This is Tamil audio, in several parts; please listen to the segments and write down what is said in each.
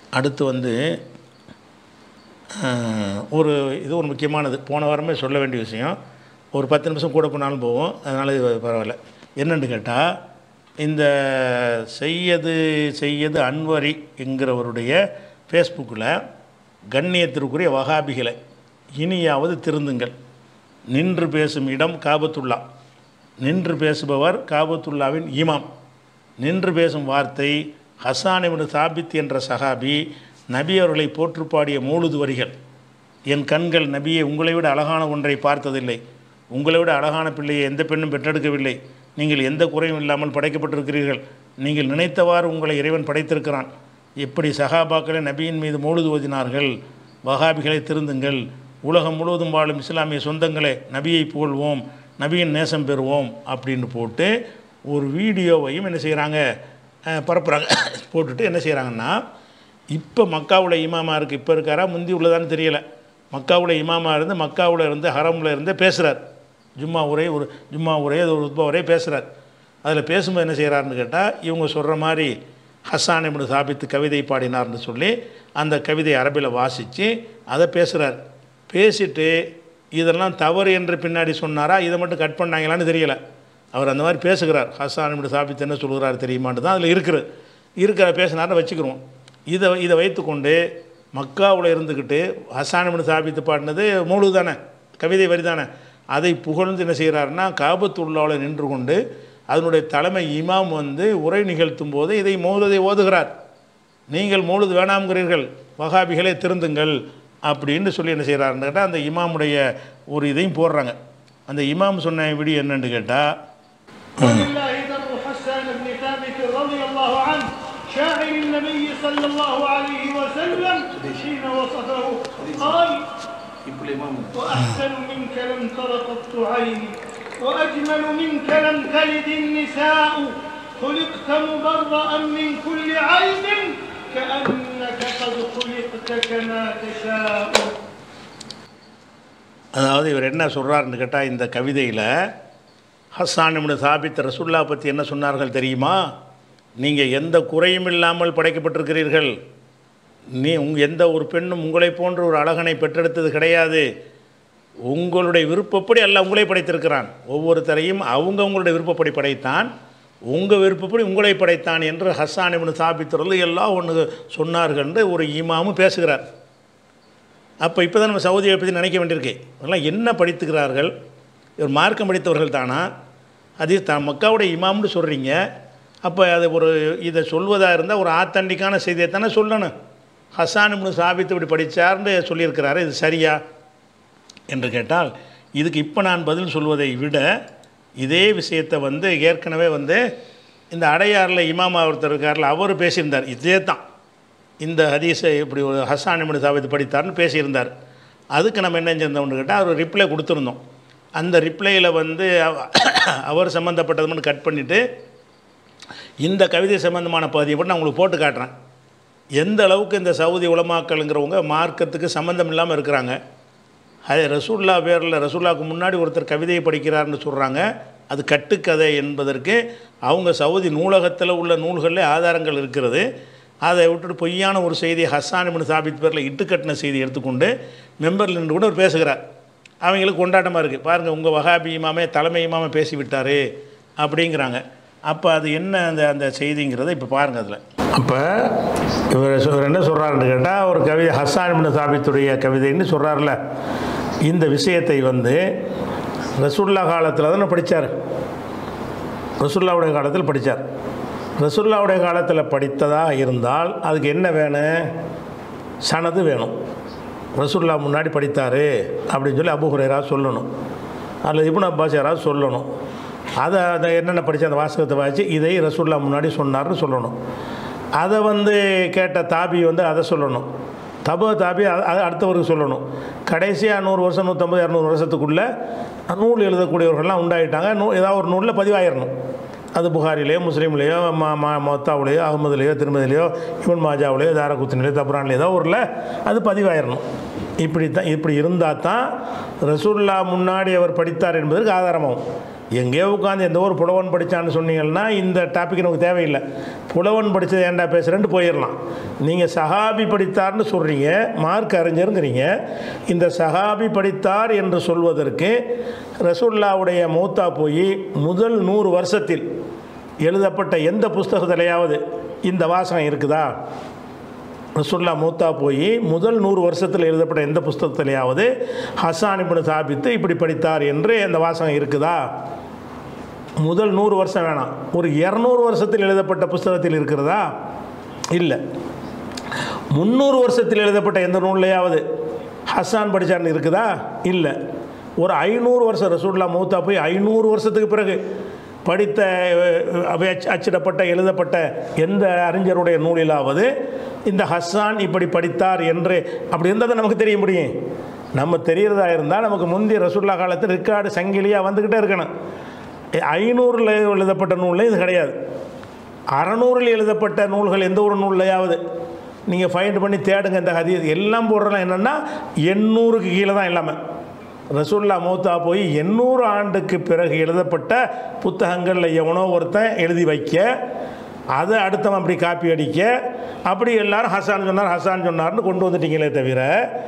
அடுத்து வந்து ஆஹ், ஒரு இது ஒரு முக்கியமானது போன வாரமே சொல்ல வேண்டிய விஷயம் ஒரு பத்து நிமிஷம் கூட போனாலும் போவோம் அதனால் இது பரவாயில்ல என்னென்னு கேட்டால் இந்த செய்யது செய்யது அன்வரி என்கிறவருடைய ஃபேஸ்புக்கில் கண்ணியத்திற்குரிய வகாபிகளை இனியாவது திருந்துங்கள் நின்று பேசும் இடம் காபத்துல்லா நின்று பேசுபவர் காபத்துல்லாவின் இமாம் நின்று பேசும் வார்த்தை ஹசான் இப்னு சாபித் என்ற சஹாபி நபி அவர்களை போற்று பாடிய மூழுது வரிகள் என் கண்கள் நபியை உங்களை விட அழகான ஒன்றை பார்த்ததில்லை உங்களை விட அழகான பிள்ளையை எந்த பெண்ணும் பெற்றெடுக்கவில்லை நீங்கள் எந்த குறையும் இல்லாமல் படைக்கப்பட்டிருக்கிறீர்கள் நீங்கள் நினைத்தவாறு உங்களை இறைவன் படைத்திருக்கிறான் எப்படி சஹாபாக்களை நபியின் மீது மூழுது ஓதினார்கள் வகாபிகளை திருந்துங்கள் உலகம் முழுவதும் வாழும் இஸ்லாமிய சொந்தங்களே நபியை புகழ்வோம் நபியின் நேசம் பெறுவோம் அப்படின்னு போட்டு ஒரு வீடியோவையும் என்ன செய்கிறாங்க பரப்புகிறாங்க போட்டுட்டு என்ன செய்கிறாங்கன்னா இப்போ மக்காவுல இமாமா இருக்குது இப்போ இருக்காரா முந்தி உள்ளதான்னு தெரியலை மக்காவுல இமாமா இருந்து மக்காவுல இருந்து ஹரமில் இருந்து பேசுகிறார் ஜும்மா உரை ஒரு ஜும்மா உரை அது ஒரு உத்பா உரை பேசுகிறார் அதில் பேசும்போது என்ன செய்கிறாருன்னு கேட்டால் இவங்க சொல்கிற மாதிரி ஹசான் இப்படி சாபித்து கவிதை பாடினார்னு சொல்லி அந்த கவிதை அரபியில் வாசித்து அதை பேசுகிறார் பேசிட்டு இதெல்லாம் தவறு என்று பின்னாடி சொன்னாரா இதை மட்டும் கட் பண்ணாங்களான்னு தெரியலை அவர் அந்த மாதிரி பேசுகிறார் ஹசான் இப்படி சாபித்து என்ன சொல்கிறார் தெரியுமான்னு தான் அதில் இருக்குது இருக்கிற பேசினார்னு வச்சுக்கிறோம் இதை இதை வைத்துக்கொண்டு மக்காவில் இருந்துக்கிட்டு ஹசான் இப்படி சாபித்து பாடினது மூழு தானே கவிதை வரி தானே அதை புகழ்ந்து என்ன செய்கிறாருன்னா காபத்துள்ளாவில் நின்று கொண்டு அதனுடைய தலைமை இமாம் வந்து உரை நிகழ்த்தும் போது இதை மௌலதை ஓதுகிறார் நீங்கள் மௌலுது வேணாம்கிறீர்கள் வகாபிகளே திருந்துங்கள் அப்படின்னு சொல்லி என்ன செய்கிறாருன்னு கேட்டால் அந்த இமாமுடைய ஒரு இதையும் போடுறாங்க அந்த இமாம் சொன்ன விடி என்னன்னு கேட்டால் ولله در حسان بن ثابت رضي الله عنه شاعر النبي صلى الله عليه وسلم حين وصفه قال وأحسن منك لم تر قط عيني وأجمل منك لم تلد النساء خلقت مبرأ من كل عيب كأنك قد خلقت كما تشاء அதாவது இவர் என்ன சொல்கிறாருன்னு கேட்டால் இந்த கவிதையில் ஹஸ்ஸான் இப்னு சாபித் ரசுல்லா பற்றி என்ன சொன்னார்கள் தெரியுமா நீங்கள் எந்த குறையும் இல்லாமல் படைக்கப்பட்டிருக்கிறீர்கள் நீ உங் எந்த ஒரு பெண்ணும் உங்களை போன்ற ஒரு அழகனை பெற்றெடுத்தது கிடையாது உங்களுடைய விருப்பப்படி அல்ல உங்களை படைத்திருக்கிறான் ஒவ்வொருத்தரையும் அவங்க உங்களுடைய விருப்பப்படி படைத்தான் உங்கள் விருப்பப்படி உங்களை படைத்தான் என்று ஹஸ்ஸான் இப்னு சாபித் ரலி எல்லாம் ஒன்று சொன்னார்கள் என்று ஒரு இமாமும் பேசுகிறார் அப்போ இப்போ தான் நம்ம சவுதியை பற்றி நினைக்க வேண்டியிருக்கு இதெல்லாம் என்ன படித்துக்கிறார்கள் இவர் மார்க்கம் படித்தவர்கள் தானா அது த மக்காவுடைய இமாம்னு சொல்கிறீங்க அப்போ அது ஒரு இதை சொல்வதாக இருந்தால் ஒரு ஆத்தண்டிக்கான செய்தியை தானே சொல்லணும் ஹசான் இப்னு சாபித்து இப்படி படித்தார்னு சொல்லியிருக்கிறாரு இது சரியா என்று கேட்டால் இதுக்கு இப்போ நான் பதில் சொல்வதை விட இதே விஷயத்தை வந்து ஏற்கனவே வந்து இந்த அடையாறில் இமாமா ஒருத்தர் இருக்கார்ல அவர் பேசியிருந்தார் இதே தான் இந்த ஹதீஸை இப்படி ஒரு ஹசான் இப்னு சாபித் படித்தார்னு பேசியிருந்தார் அதுக்கு நம்ம என்ன செஞ்சோம்னு கேட்டால் அவர் ரிப்ளை கொடுத்துருந்தோம் அந்த ரிப்ளையில் வந்து அவ- அவர் சம்மந்தப்பட்டது மட்டும் கட் பண்ணிவிட்டு இந்த கவிதை சம்பந்தமான பகுதியை மட்டும் நான் உங்களுக்கு போட்டு காட்டுறேன் எந்த அளவுக்கு இந்த சவுதி உலமாக்கள்ங்கிறவங்க மார்க்கத்துக்கு சம்மந்தம் இல்லாமல் இருக்கிறாங்க அது ரசூல்லா பேரில் ரசூல்லாவுக்கு முன்னாடி ஒருத்தர் கவிதையை படிக்கிறார்னு சொல்கிறாங்க அது கட்டுக்கதை என்பதற்கு அவங்க சவுதி நூலகத்தில் உள்ள நூல்களில் ஆதாரங்கள் இருக்கிறது அதை விட்டுட்டு பொய்யான ஒரு செய்தியை ஹஸ்ஸான் இப்னு சாபித் பேரில் இட்டுக்கட்டின செய்தி எடுத்துக்கொண்டு மெம்பரில் நின்று கூட அவர் பேசுகிறார் அவங்களுக்கு கொண்டாட்டமாக இருக்குது பாருங்கள் உங்கள் வகாபி இமாமே தலைமை இமாமே பேசி விட்டார் அப்படிங்கிறாங்க அப்போ அது என்ன அந்த அந்த செய்திங்கிறத இப்போ பாருங்கள் அதில் அப்போ இவர் சொ- இவர் என்ன சொல்கிறாருன்னு கேட்டால் ஒரு கவிதை ஹஸ்ஸான் இப்னு சாபித்துடைய கவிதைன்னு சொல்கிறார்ல இந்த விஷயத்தை வந்து ரசூல்லா காலத்தில் தானே படித்தார் ரசுல்லாவுடைய காலத்தில் படித்தார் ரசுல்லாவுடைய காலத்தில் படித்ததாக இருந்தால் அதுக்கு என்ன வேணும் சனது வேணும் ரசுல்லா முன்னாடி படித்தார் அப்படின்னு சொல்லி அபு ஹுரைரா சொல்லணும் அல்லது இப்னு அப்பாஸ் யாராவது சொல்லணும் அதை அதை என்னென்ன படித்த அந்த வாசகத்தை வாசி இதை ரசுல்லா முன்னாடி சொன்னார்னு சொல்லணும் அதை வந்து கேட்ட தாபி வந்து அதை சொல்லணும் தப தாபி அ- அது அடுத்தவருக்கு சொல்லணும் கடைசியாக நூறு வருஷம் நூற்றம்பது இரநூறு வருஷத்துக்குள்ளே நூல் எழுதக்கூடியவர்கள்லாம் உண்டாயிட்டாங்க நூ ஏதாவது ஒரு நூலில் பதிவாயிடணும் அது புகாரிலேயோ முஸ்லீம்லேயோ ம ம மொத்தாவுலேயோ அகமதுலேயோ திருமதிலையோ இவன் மாஜாவுலேயோ தாரகுத்தினிலையோ தப்ரான்லேயோ ஏதோ ஊரில் அது பதிவாயிடணும் இப்படி தான் இப்படி இருந்தால் தான் ரசூல்லா முன்னாடி அவர் படித்தார் என்பதற்கு ஆதாரமாகும் எங்கேயோ உட்காந்து எந்த ஒரு புலவன் படித்தான்னு சொன்னீங்கன்னா இந்த டாபிக் நமக்கு தேவையில்லை புலவன் படித்தது ஏன்டா பேசுகிறேன்ட்டு போயிடலாம் நீங்கள் சஹாபி படித்தார்னு சொல்கிறீங்க மார்க் அறிஞருங்கிறீங்க இந்த சஹாபி படித்தார் என்று சொல்வதற்கு ரசூல்லாவுடைய மூத்தா போய் முதல் நூறு வருஷத்தில் எழுதப்பட்ட எந்த புஸ்தகத்திலையாவது இந்த வாசகம் இருக்குதா ரசுல்லா மூத்தா போய் முதல் நூறு வருஷத்தில் எழுதப்பட்ட எந்த புஸ்தகத்திலேயாவது ஹசான் இப்னு சாபித்து இப்படி படித்தார் என்று அந்த வாசகம் இருக்குதா முதல் நூறு வருஷம் வேணாம் ஒரு இரநூறு வருஷத்தில் எழுதப்பட்ட புஸ்தகத்தில் இருக்கிறதா இல்லை முந்நூறு வருஷத்தில் எழுதப்பட்ட எந்த நூல்லையாவது ஹசான் படித்தார்னு இருக்குதா இல்லை ஒரு ஐநூறு வருஷம் ரசூல்லா மூத்தா போய் ஐநூறு வருஷத்துக்கு பிறகு படித்த அஹ், அவை அச்சு- அச்சிடப்பட்ட எழுதப்பட்ட எந்த அறிஞருடைய நூலிலாவது இந்த ஹஸ்ஸான் இப்படி படித்தார் என்று அப்படி இருந்தால் தான் நமக்கு தெரிய முடியும் நம்ம தெரியறதா இருந்தால் நமக்கு முந்தைய ரசூல்லா காலத்தில் ரெக்கார்டு சங்கிலியாக வந்துக்கிட்டே இருக்கணும் ஐநூறில் எழுதப்பட்ட நூலில் இது கிடையாது அறநூறில் எழுதப்பட்ட நூல்கள் எந்த ஒரு நூல்லையாவது நீங்கள் ஃபைண்ட் பண்ணி தேடுங்க இந்த ஹதீஸ் எல்லாம் போடுறலாம் என்னென்னா எண்ணூறுக்கு கீழே தான் எல்லாமே ரசூல்லா மூத்தா போய் எண்ணூறு ஆண்டுக்கு பிறகு எழுதப்பட்ட புத்தகங்களில் எவனோ ஒருத்தன் எழுதி வைக்க அதை அடுத்தவன் அப்படி காப்பி அடிக்க அப்படி எல்லாரும் ஹசான் சொன்னார் ஹசான் சொன்னார்னு கொண்டு வந்துட்டீங்களே தவிர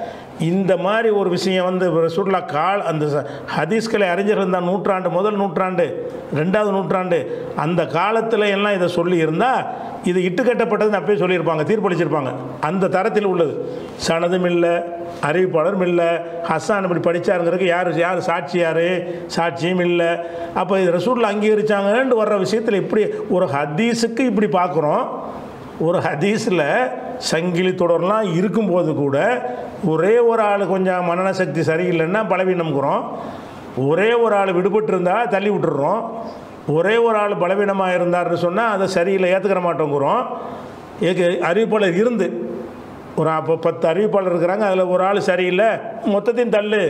இந்த மாதிரி ஒரு விஷயம் வந்து ரசூல்லா கால் அந்த ச- ஹதீஸ்களை அறிஞர் தான் நூற்றாண்டு முதல் நூற்றாண்டு ரெண்டாவது நூற்றாண்டு அந்த காலத்தில் எல்லாம் இதை சொல்லி இருந்தால் இது இட்டுக்கட்டப்பட்டதுன்னு அப்பயே சொல்லியிருப்பாங்க தீர்ப்பளிச்சிருப்பாங்க அந்த தரத்தில் உள்ளது சனதும் இல்லை அறிவிப்பாளரும் இல்லை ஹசான் இப்படி படித்தாருங்கிறதுக்கு யார் யார் சாட்சி யார் சாட்சியும் இல்லை அப்போ இது ரசூலில் அங்கீகரிச்சாங்கன்னு வர்ற விஷயத்தில் இப்படி ஒரு ஹதீஸுக்கு இப்படி பார்க்குறோம் ஒரு ஹதீஸில் சங்கிலி தொடர்லாம் இருக்கும்போது கூட ஒரே ஒரு ஆள் கொஞ்சம் மனன சக்தி சரியில்லைன்னா பலவீனம்ங்கிறோம் ஒரே ஒரு ஆள் விடுபட்டு இருந்தால் தள்ளி விட்டுடுறோம் ஒரே ஒரு ஆள் பலவீனமாக இருந்தார்னு சொன்னால் அதை சரியில்லை ஏற்றுக்கிற மாட்டோங்கிறோம் ஏக்கு அறிவிப்பாளர் இருந்து ஒரு அப்போ பத்து அறிவிப்பாளர் இருக்கிறாங்க அதில் ஒரு ஆள் சரியில்லை மொத்தத்தையும் தள்ளு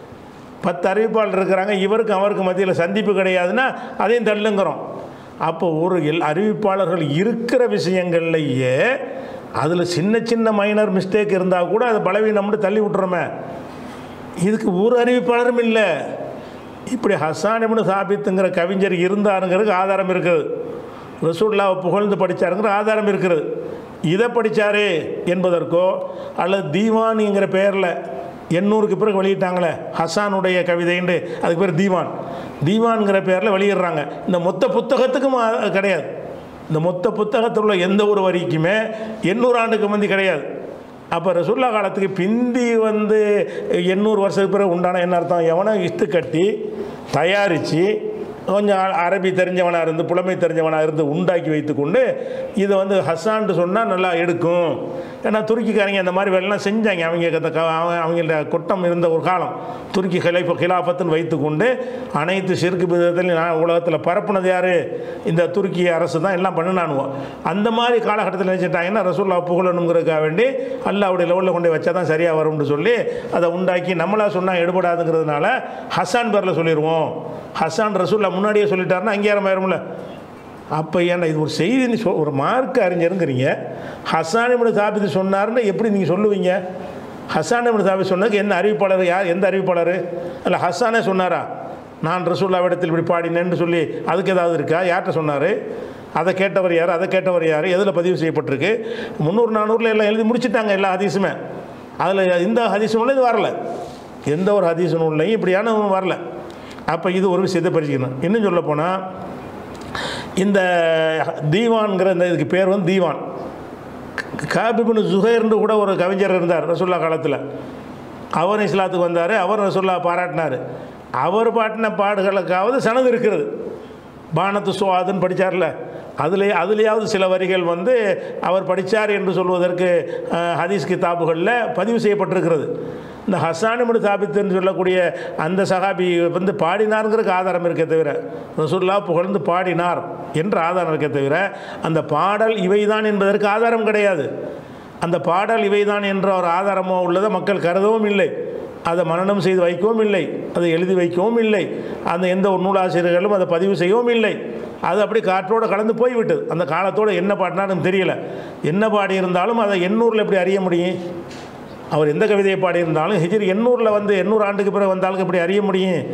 பத்து அறிவிப்பாளர் இருக்கிறாங்க இவருக்கும் அவருக்கு மத்தியில் சந்திப்பு கிடையாதுன்னா அதையும் தள்ளுங்கிறோம் அப்போ ஒரு எல் அறிவிப்பாளர்கள் இருக்கிற விஷயங்கள்லையே அதில் சின்ன சின்ன மைனர் மிஸ்டேக் இருந்தால் கூட அதை பலவீனம்னு தள்ளி விட்டுறோமே இதுக்கு ஒரு அறிவிப்பாளரும் இல்லை இப்படி ஹசான் இப்னு சாபித்துங்கிற கவிஞர் இருந்தாருங்கிறதுக்கு ஆதாரம் இருக்குது ரசூல்லாவை புகழ்ந்து படித்தாருங்கிற ஆதாரம் இருக்கிறது இதை படித்தாரு என்பதற்கோ அல்லது தீவானிங்கிற பெயரில் எண்ணூறுக்கு பிறகு வெளியிட்டாங்களே ஹசானுடைய கவிதைன்னு அதுக்கு பேர் தீவான் தீவான்கிற பேரில் வெளியிடுறாங்க இந்த மொத்த புத்தகத்துக்கும் ஆ- கிடையாது இந்த மொத்த புத்தகத்தில் உள்ள எந்த ஒரு வரிக்குமே எண்ணூறு ஆண்டுக்கு முந்தி கிடையாது அப்போ ரசுல்லா காலத்துக்கு பிந்தி வந்து எண்ணூறு வருஷத்துக்கு பிறகு உண்டான என்ன அர்த்தம் எவனோ இஷ்டு கட்டி தயாரித்து கொஞ்சம் அ- அரபி தெரிஞ்சவனாக இருந்து புலமை தெரிஞ்சவனாக இருந்து உண்டாக்கி வைத்துக்கொண்டு இதை வந்து ஹசான்ட்டு சொன்னால் நல்லா எடுக்கும் ஏன்னா துருக்கிக்காரங்க அந்த மாதிரி வேலைலாம் செஞ்சாங்க அவங்க அந்த க- அவங்க அவங்கள கொட்டம் இருந்த ஒரு காலம் துருக்கி ஹிலைஃப ஹிலாஃபத்துன்னு வைத்துக்கொண்டு அனைத்து சிறுக்கு விதத்திலையும் நான் உலகத்தில் பரப்புனது யார் இந்த துருக்கி அரசு தான் எல்லாம் பண்ணினானுவோம் அந்த மாதிரி காலகட்டத்தில் நினச்சிட்டாங்கன்னா ரசூல்லா புகழணுங்கிறதுக்காக வேண்டி அல்லாவுடைய லெவலில் கொண்டு வச்சா தான் சரியாக வரும்னு சொல்லி அதை உண்டாக்கி நம்மளா சொன்னால் எடுபடாதுங்கிறதுனால ஹசான் பேரில் சொல்லிடுவோம் ஹசான் ரசூல்லா முன்னாடியே சொல்லிட்டாருன்னா அங்கீகாரம் ஆயிரும்ல அப்போ ஏன்னா இது ஒரு செய்தி நீ சொ ஒரு மார்க் அறிஞருங்கிறீங்க ஹசான் இப்படி சாபித்து சொன்னார்னு எப்படி நீங்கள் சொல்லுவீங்க ஹசான் இப்படி சாபித் சொன்னதுக்கு என்ன அறிவிப்பாளர் யார் எந்த அறிவிப்பாளர் அல்ல ஹசானே சொன்னாரா நான் ரசூல்லாவிடத்தில் இப்படி பாடினேன்னு சொல்லி அதுக்கு ஏதாவது இருக்கா யார்கிட்ட சொன்னார் அதை கேட்டவர் யார் அதை கேட்டவர் யார் எதில் பதிவு செய்யப்பட்டிருக்கு முந்நூறு நானூறில் எல்லாம் எழுதி முடிச்சிட்டாங்க எல்லா ஹதீஸுமே அதில் இந்த ஹதீஸ் நூலில் இது வரல எந்த ஒரு ஹதீஸ் நூல்லையும் இப்படியான ஒண்ணும் வரல அப்போ இது ஒரு விஷயத்தை பரிசுக்கணும் இன்னும் சொல்ல போனால் இந்த தீவான்கிற இந்த இதுக்கு பேர் வந்து தீவான் காபிபின் ஜுஹைர்னு கூட ஒரு கவிஞர் இருந்தார் ரசுல்லா காலத்தில் அவர் இஸ்லாத்துக்கு வந்தார் அவர் ரசுல்லா பாராட்டினார் அவர் பாட்டின பாடுகளுக்காவது சனது இருக்கிறது பானத்து சுவாதுன்னு படித்தார்ல அதிலே அதுலேயாவது சில வரிகள் வந்து அவர் படித்தார் என்று சொல்வதற்கு அஹ், ஹதீஸ் கிதாபுகளில் பதிவு செய்யப்பட்டிருக்கிறது இந்த ஹசானிமுடு தாபித்துன்னு சொல்லக்கூடிய அந்த சஹாபி வந்து பாடினாருங்கிறதுக்கு ஆதாரம் இருக்கே தவிர ரசூல்லா புகழ்ந்து பாடினார் என்ற ஆதாரம் இருக்கே தவிர அந்த பாடல் இவைதான் என்பதற்கு ஆதாரம் கிடையாது அந்த பாடல் இவைதான் என்ற ஒரு ஆதாரமோ உள்ளதை மக்கள் கருதவும் இல்லை அதை மனனம் செய்து வைக்கவும் இல்லை அதை எழுதி வைக்கவும் இல்லை அந்த எந்த ஒரு நூலாசிரியர்களும் அதை பதிவு செய்யவும் இல்லை அது அப்படி காற்றோடு கலந்து போய்விட்டது அந்த காலத்தோடு என்ன பாடினாலும் தெரியல என்ன பாடியிருந்தாலும் அதை எண்ணூரில் எப்படி அறிய முடியும் அவர் எந்த கவிதையை பாடியிருந்தாலும் ஹிஜ்ரி எண்ணூரில் வந்து எண்ணூறு ஆண்டுக்கு பிறகு வந்தாலும் எப்படி அறிய முடியும்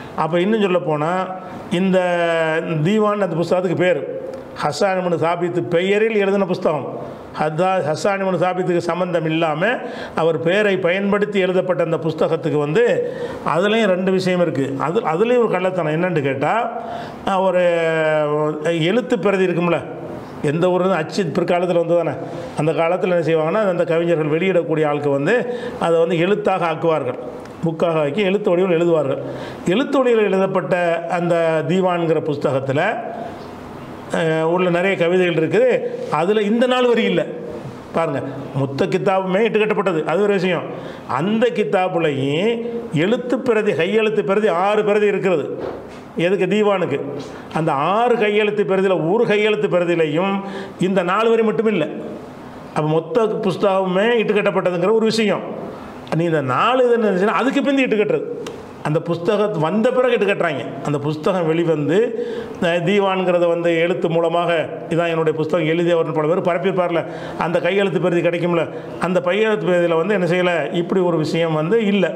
அப்போ இன்னும் சொல்ல போனால் இந்த தீவான் அந்த புஸ்தகத்துக்கு பேர் ஹசானிமனு சாபித்து பெயரில் எழுதின புஸ்தகம் ஹத்தா ஹசானிமனு சாபித்துக்கு சம்பந்தம் இல்லாமல் அவர் பெயரை பயன்படுத்தி எழுதப்பட்ட அந்த புஸ்தகத்துக்கு வந்து அதுலேயும் ரெண்டு விஷயம் இருக்குது அது அதுலேயும் ஒரு கள்ளத்தனம் என்னன்னு கேட்டால் ஒரு எழுத்து பிரதி இருக்கும்ல எந்த ஒரு அச்சு பிற்காலத்தில் வந்து தானே அந்த காலத்தில் என்ன செய்வாங்கன்னா அந்த கவிஞர்கள் வெளியிடக்கூடிய ஆளுக்கு வந்து அதை வந்து எழுத்தாக ஆக்குவார்கள் புக்காக ஆக்கி எழுத்து வடிவில் எழுதுவார்கள் எழுத்து வடிவில் எழுதப்பட்ட அந்த தீவான்கிற புஸ்தகத்தில் அஹ், உள்ள நிறைய கவிதைகள் இருக்குது அதில் இந்த நாள் வரி இல்லை பாருங்கள் மொத்த கித்தாபுமே இட்டுக்கட்டப்பட்டது அது ஒரு விஷயம் அந்த கித்தாப்புலையும் எழுத்து பிரதி கையெழுத்து பிரதி ஆறு பிரதி இருக்கிறது எதுக்கு தீவானுக்கு அந்த ஆறு கையெழுத்து பிரதியில் ஒரு கையெழுத்து பிரதிலையும் இந்த நாலு வரி மட்டும் இல்லை அப்போ மொத்த புஸ்தகமே இட்டுக்கட்டப்பட்டதுங்கிற ஒரு விஷயம் நீ இந்த நாலு இது என்ன இருந்துச்சுன்னா அதுக்கு பிந்தி இட்டுக்கட்டுறது அந்த புஸ்தகம் வந்த பிறகு இட்டுக்கட்டுறாங்க அந்த புஸ்தகம் வெளிவந்து அஹ், தீவான்கிறத வந்து எழுத்து மூலமாக இதான் என்னுடைய புஸ்தகம் எழுதியவர் பல பேர் பரப்பியிருப்பார்ல அந்த கையெழுத்து பிரதி கிடைக்கும்ல அந்த கையெழுத்து பிரதியில் வந்து என்ன செய்யலை இப்படி ஒரு விஷயம் வந்து இல்லை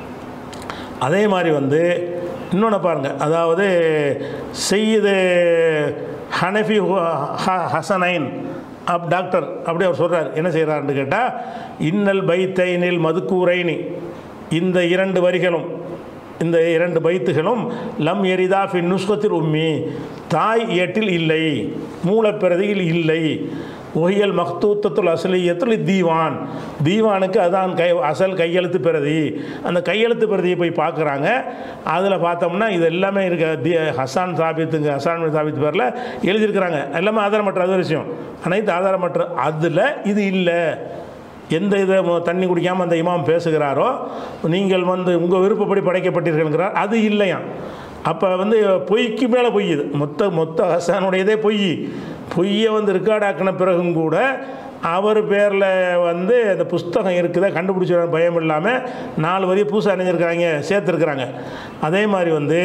அதே மாதிரி வந்து இன்னொன்று பாருங்கள் அதாவது செய்யுது ஹனஃபி ஹு- ஹ- ஹசனைன் அப் டாக்டர் அப்படி அவர் சொல்கிறார் என்ன செய்கிறாருன்னு கேட்டால் இன்னல் பைத்தைனில் மதுக்கூரைனி இந்த இரண்டு வரிகளும் இந்த இரண்டு பைத்துகளும் லம் எரிதா ஃபி நுஸ்கத்தில் உம்மி தாய் ஏட்டில் இல்லை மூலப்பிரதியில் இல்லை ஒஹியல் மக்தூத்தத்துல் அசலியத்துல் தீவான் தீவானுக்கு அதான் கை அசல் கையெழுத்து பிரதி அந்த கையெழுத்து பிரதியை போய் பார்க்குறாங்க அதில் பார்த்தோம்னா இது எல்லாமே இருக்க தி ஹசான் சாபித்துங்க ஹசான் சாபித் பேரில் எழுதியிருக்கிறாங்க எல்லாமே ஆதாரமற்ற அது ஒரு விஷயம் அனைத்து ஆதாரமற்ற அதில் இது இல்லை எந்த இதை மு- தண்ணி குடிக்காமல் அந்த இமாம் பேசுகிறாரோ நீங்கள் வந்து உங்கள் விருப்பப்படி படைக்கப்பட்டீர்கள்ங்கிறார் அது இல்லையாம் அப்போ வந்து பொய்க்கு மேலே பொய் இது மொத்த மொத்த ஹசானுடையதே பொய் பொய்யை வந்து ரெக்கார்ட் ஆக்கின பிறகும் கூட அவர் பேரில் வந்து அந்த புஸ்தகம் இருக்குதா கண்டுபிடிச்ச பயம் இல்லாமல் நாலு வரி பூசை அணிஞ்சிருக்கிறாங்க சேர்த்துருக்குறாங்க அதே மாதிரி வந்து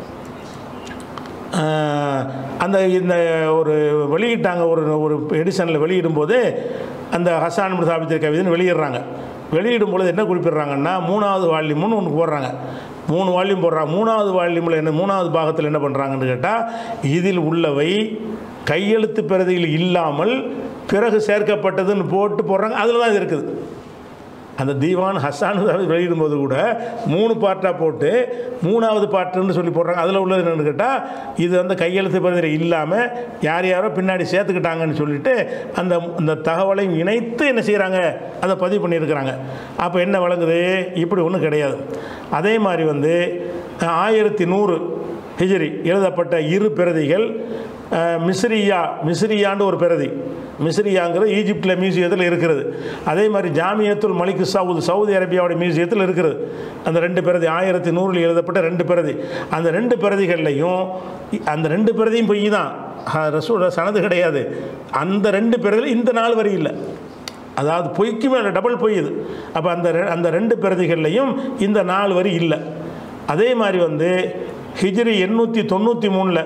ஆஹ், அந்த இந்த ஒரு வெளியிட்டாங்க ஒரு ஒரு எடிஷனில் வெளியிடும்போது அந்த ஹசான் சாபித்திர கவிதைன்னு வெளியிடுறாங்க வெளியிடும் பொழுது என்ன குறிப்பிடுறாங்கன்னா மூணாவது வால்யூம்னு ஒன்று போடுறாங்க மூணு வால்யூம் போடுறாங்க மூணாவது வால்யூமில் என்ன மூணாவது பாகத்தில் என்ன பண்ணுறாங்கன்னு கேட்டால் இதில் உள்ளவை கையெழுத்து பிரதியில் இல்லாமல் பிறகு சேர்க்கப்பட்டதுன்னு போட்டு போடுறாங்க அதில் தான் இது இருக்குது அந்த தீவான் ஹசான் வெளியிடும்போது கூட மூணு பாட்டாக போட்டு மூணாவது பாட்டுன்னு சொல்லி போடுறாங்க அதில் உள்ளது என்னென்னு கேட்டால் இது வந்து கையெழுத்து பதில் இல்லாமல் யார் யாரோ பின்னாடி சேர்த்துக்கிட்டாங்கன்னு சொல்லிட்டு அந்த அந்த தகவலையும் இணைத்து என்ன செய்கிறாங்க அதை பதிவு பண்ணியிருக்கிறாங்க அப்போ என்ன வழங்குது இப்படி ஒன்றும் கிடையாது அதே மாதிரி வந்து ஆயிரத்தி நூறு ஹிஜ்ரி எழுதப்பட்ட இரு பிரதிகள் அஹ், மிஸ்ரியா மிஸ்ரியான்னு ஒரு பிரதி மிஸ்ரியாங்கிறது ஈஜிப்டில் மியூசியத்தில் இருக்கிறது அதே மாதிரி ஜாமியத்துல் மலிக் சவுத் சவுதி அரேபியாவோட மியூசியத்தில் இருக்கிறது அந்த ரெண்டு பிரதி ஆயிரத்தி நூறில் எழுதப்பட்ட ரெண்டு பிரதி அந்த ரெண்டு பிரதிகள்லையும் இ- அந்த ரெண்டு பிரதியும் பொய் தான் அஹ், ரசூல சனது கிடையாது அந்த ரெண்டு பிரதியில் இந்த நாள் வரி இல்லை அதாவது பொய்க்கு மேலே டபுள் பொய் இது அப்போ அந்த ரெ- அந்த ரெண்டு பிரதிகள்லையும் இந்த நாலு வரி இல்லை அதே மாதிரி வந்து ஹிஜ்ரி எண்ணூற்றி தொண்ணூற்றி மூணில்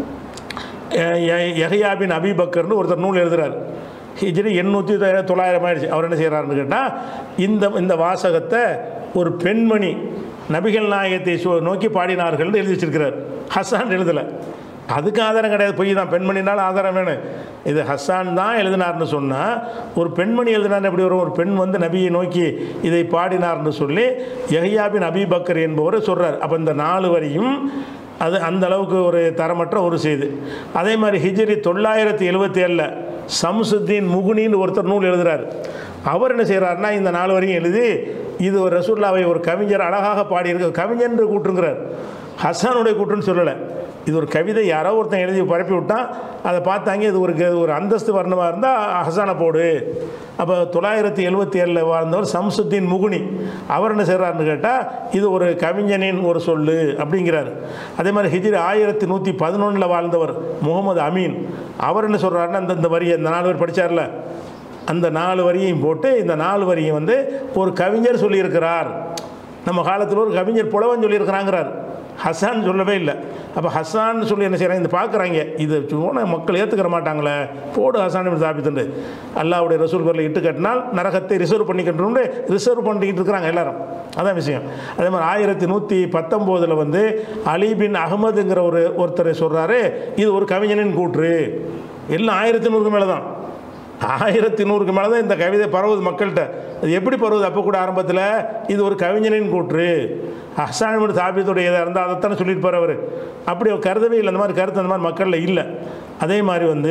யஹ்யாபின் அபிபக்கர்னு ஒருத்தர் நூல் எழுதுறார் ஹிஜ்ரி எண்ணூற்றி தொள்ளாயிரம் ஆயிடுச்சு அவர் என்ன செய்கிறாருன்னு கேட்டால் இந்த இந்த வாசகத்தை ஒரு பெண்மணி நபிகள் நாயகத்தை சு- நோக்கி பாடினார்கள்னு எழுதி வச்சிருக்கிறார் ஹசான் எழுதலை அதுக்கு ஆதாரம் கிடையாது பொய் தான் பெண்மணினாலும் ஆதாரம் வேணும் இது ஹஸ்ஸான் தான் எழுதினார்னு சொன்னால் ஒரு பெண்மணி எழுதினார் எப்படி வரும் ஒரு பெண் வந்து நபியை நோக்கி இதை பாடினார்னு சொல்லி யஹ்யாபின் அபிபக்கர் என்பவர் சொல்கிறார் அப்போ இந்த நாலு வரியும் அது அந்த அளவுக்கு ஒரு தரமற்ற ஒரு செய்தி அதே மாதிரி ஹிஜ்ரி தொள்ளாயிரத்தி எழுபத்தி ஏழில் சம்சுத்தீன் முகுனின்னு ஒருத்தர் நூல் எழுதுறார் அவர் என்ன செய்கிறாருன்னா இந்த நாலு வரையும் எழுதி இது ஒரு ரசூல்லாவை ஒரு கவிஞர் அழகாக பாடியிருக்க கவிஞர் கூட்டுங்கிறார் ஹசானுடைய கூட்டுன்னு சொல்லலை இது ஒரு கவிதை யாரோ ஒருத்தன் எழுதி பரப்பி விட்டான் அதை பார்த்தாங்க இது ஒரு க- ஒரு அந்தஸ்து வர்ணமாக இருந்தால் ஹசானை போடு அப்போ தொள்ளாயிரத்தி எழுபத்தி ஏழில் வாழ்ந்தவர் சம்சுத்தீன் முகுனி அவர் என்ன செய்கிறாருன்னு கேட்டால் இது ஒரு கவிஞனின் ஒரு சொல்லு அப்படிங்கிறார் அதே மாதிரி ஹிஜ்ரி ஆயிரத்தி நூற்றி பதினொன்றில் வாழ்ந்தவர் முகமது அமீன் அவர் என்ன சொல்கிறாருன்னா இந்த இந்த வரியை இந்த நாலு பேர் படித்தார்ல அந்த நாலு வரியையும் போட்டு இந்த நாலு வரியும் வந்து ஒரு கவிஞர் சொல்லியிருக்கிறார் நம்ம காலத்தில் ஒரு கவிஞர் புலவன் சொல்லியிருக்கிறாங்கிறார் ஹசான் சொல்லவே இல்லை அப்போ ஹசான்னு சொல்லி என்ன செய்கிறாங்க இந்த பார்க்குறாங்க இது சும்மா மக்கள் ஏற்றுக்கிற மாட்டாங்களே போடு ஹசான் இப்படி தாபித்துண்டு அல்லாவுடைய ரசூல் பேரில் இட்டு கட்டினால் நரகத்தை ரிசர்வ் பண்ணிக்கிட்டு ரிசர்வ் பண்ணிக்கிட்டு இருக்கிறாங்க எல்லாரும் அதான் விஷயம் அதே மாதிரி ஆயிரத்தி நூற்றி பத்தொம்போதில் வந்து அலி பின் அகமதுங்கிற ஒரு ஒருத்தர் சொல்கிறாரு இது ஒரு கவிஞனின் கூற்று எல்லாம் ஆயிரத்தி நூறுக்கு மேலே தான் ஆயிரத்தி நூறுக்கு மேலே தான் இந்த கவிதை பரவுது மக்கள்கிட்ட அது எப்படி பரவுது அப்போ கூட ஆரம்பத்தில் இது ஒரு கவிஞனின் கூற்று ஹசான் தாபியத்துடைய இதாக இருந்தால் அதைத்தானே சொல்லியிருப்பார் அவர் அப்படி அவர் கருதவே இல்லை அந்த மாதிரி கருத்து அந்த மாதிரி மக்களில் இல்லை அதே மாதிரி வந்து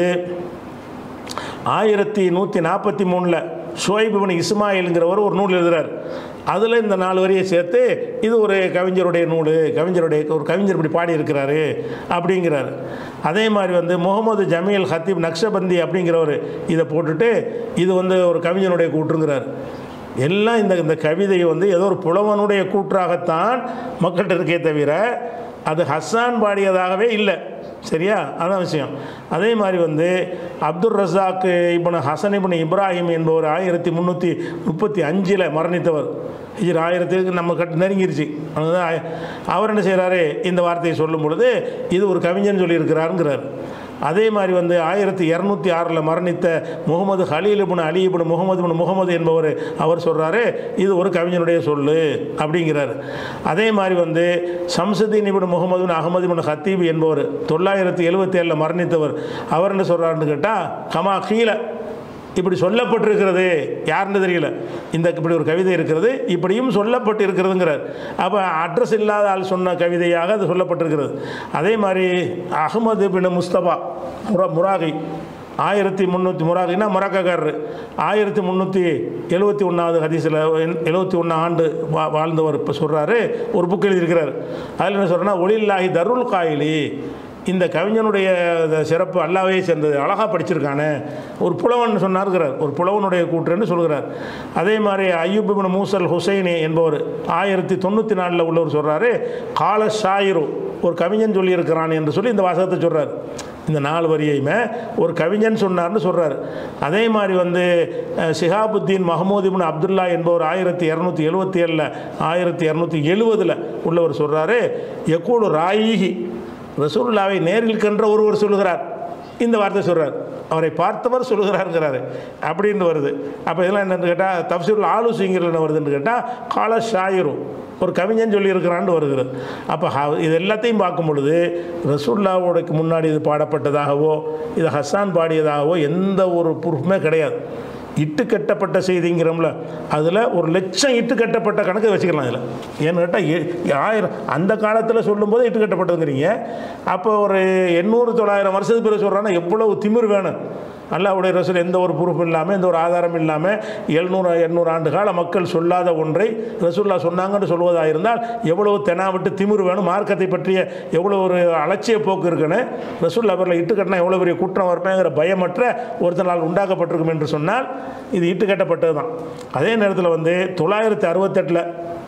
ஆயிரத்தி நூற்றி நாற்பத்தி மூணில் ஷோய்பின் இஸ்மாயிலுங்கிறவர் ஒரு நூல் எழுதுறார் அதில் இந்த நாலு வரியை சேர்த்து இது ஒரு கவிஞருடைய நூல் கவிஞருடைய ஒரு கவிஞர் இப்படி பாடியிருக்கிறாரு அப்படிங்கிறார் அதே மாதிரி வந்து முகமது ஜமீல் ஹத்தீப் நக்ஷபந்தி அப்படிங்கிறவர் இதை போட்டுட்டு இது வந்து ஒரு கவிஞனுடைய கூற்றுங்கிறார் எல்லாம் இந்த இந்த கவிதையை வந்து ஏதோ ஒரு புலவனுடைய கூற்றாகத்தான் மக்கள்கிட்ட இருக்கே தவிர அது ஹஸ்ஸான் பாடியதாகவே இல்லை சரியா அதான் விஷயம் அதே மாதிரி வந்து அப்துல் ரஸாக் இப்னு ஹசன் இப்னு இப்ராஹிம் என்பவர் ஆயிரத்தி முந்நூற்றி முப்பத்தி அஞ்சில் மரணித்தவர் இது ஆயிரத்துக்கு நம்ம கட்டு நெருங்கிருச்சு அதுதான் அவர் என்ன செய்கிறாரு இந்த வார்த்தையை சொல்லும் பொழுது இது ஒரு கவிஞன் சொல்லியிருக்கிறாருங்கிறார் அதே மாதிரி வந்து ஆயிரத்தி இரநூத்தி ஆறில் மரணித்த முகமது ஹலீல் இப்னு அலி இப்னு முகமது இப்னு முகமது என்பவர் அவர் சொல்கிறாரு இது ஒரு கவிஞனுடைய சொல்லு அப்படிங்கிறார் அதே மாதிரி வந்து சம்சதீன் இப்னு முகமது பின் அகமது இப்னு ஹத்தீப் என்பவர் தொள்ளாயிரத்தி எழுபத்தி ஏழில் மரணித்தவர் அவர் என்ன சொல்கிறாருன்னு கேட்டால் கமா கீழே இப்படி சொல்லப்பட்டிருக்கிறது யாருன்னு தெரியல இந்த இப்படி ஒரு கவிதை இருக்கிறது இப்படியும் சொல்லப்பட்டு இருக்கிறதுங்கிறார் அப்போ அட்ரஸ் இல்லாத ஆள் சொன்ன கவிதையாக அது சொல்லப்பட்டிருக்கிறது அதே மாதிரி அகமது பின் முஸ்தபா முரா முராகி ஆயிரத்தி முந்நூற்றி முராகினா முராக்காரர் ஆயிரத்தி முந்நூற்றி எழுபத்தி ஒன்றாவது ஹதீஸில் எழுபத்தி ஒன்றா ஆண்டு வா வாழ்ந்தவர் இப்போ சொல்கிறாரு ஒரு புக் எழுதியிருக்கிறார் அதில் என்ன சொல்கிறேன்னா ஒளில்லாஹி தருள் காயிலி இந்த கவிஞனுடைய இந்த சிறப்பு அல்லாவே சேர்ந்தது அழகாக படிச்சிருக்கானே ஒரு புலவன் சொன்னார்கிறார் ஒரு புலவனுடைய கூற்றுன்னு சொல்கிறார் அதே மாதிரி ஐயூப் இப்னு மூசல் ஹுசைனி என்பவர் ஆயிரத்தி தொண்ணூற்றி நாலில் உள்ளவர் சொல்கிறாரு கால ஷாயிரு ஒரு கவிஞன் சொல்லியிருக்கிறான் என்று சொல்லி இந்த வாசகத்தை சொல்கிறார் இந்த நாலு வரியையுமே ஒரு கவிஞன் சொன்னார்னு சொல்கிறார் அதே மாதிரி வந்து அஹ், சிஹாபுத்தீன் மஹமூத் இப்னு அப்துல்லா என்பவர் ஆயிரத்தி இரநூத்தி எழுபத்தி ஏழில் ஆயிரத்தி இரநூத்தி எழுபதில் உள்ளவர் சொல்கிறாரு எக்கூடு ராயிகி ரசூலுல்லாவை நேரில் கன்ற ஒருவர் சொல்லுகிறார் இந்த வார்த்தை சொல்கிறார் அவரை பார்த்தவர் சொல்லுகிறாருங்கிறாரு அப்படின்னு வருது அப்போ இதெல்லாம் என்னன்னு கேட்டால் தப்சீரில் ஆலோசிங்கிற என்ன வருதுன்னு கேட்டால் கால ஷாயிரும் ஒரு கவிஞன் சொல்லியிருக்கிறான்னு வருகிறது அப்போ ஹ- இது எல்லாத்தையும் பார்க்கும் பொழுது ரசூல்லாவோடைக்கு முன்னாடி இது பாடப்பட்டதாகவோ இது ஹஸ்ஸான் பாடியதாகவோ எந்த ஒரு ப்ரூஃப்மே கிடையாது இட்டு கட்டப்பட்ட செய்திங்கிறோம்ல அதில் ஒரு லட்சம் இட்டு கட்டப்பட்ட கணக்கு வச்சுக்கலாம் அதில் ஏன்னு கேட்டால் ஆயிரம் அந்த காலத்தில் சொல்லும்போது இட்டு கட்டப்பட்டதுங்கிறீங்க அப்போ ஒரு எண்ணூறு தொள்ளாயிரம் வருஷத்துக்கு பிறகு சொல்கிறான்னா எவ்வளவு திமிர் வேணும் அல்லாவுடைய ரசூல் எந்த ஒரு ப்ரூஃப் இல்லாமல் எந்த ஒரு ஆதாரம் இல்லாமல் எழுநூறு எண்ணூறு ஆண்டு கால மக்கள் சொல்லாத ஒன்றை ரசூல்லா சொன்னாங்கன்னு சொல்வதாக இருந்தால் எவ்வளவு தெனாவிட்டு திமிர் வேணும் மார்க்கத்தை பற்றிய எவ்வளோ ஒரு அலட்சிய போக்கு இருக்குன்னு ரசூல்லா அவரில் இட்டு கட்டினா எவ்வளோ பெரிய குற்றம் வருமேங்கிற பயமற்ற ஒருத்தனால் உண்டாக்கப்பட்டிருக்கும் என்று சொன்னால் இது இட்டு கட்டப்பட்டது தான் அதே நேரத்தில் வந்து தொள்ளாயிரத்தி அறுபத்தெட்டில்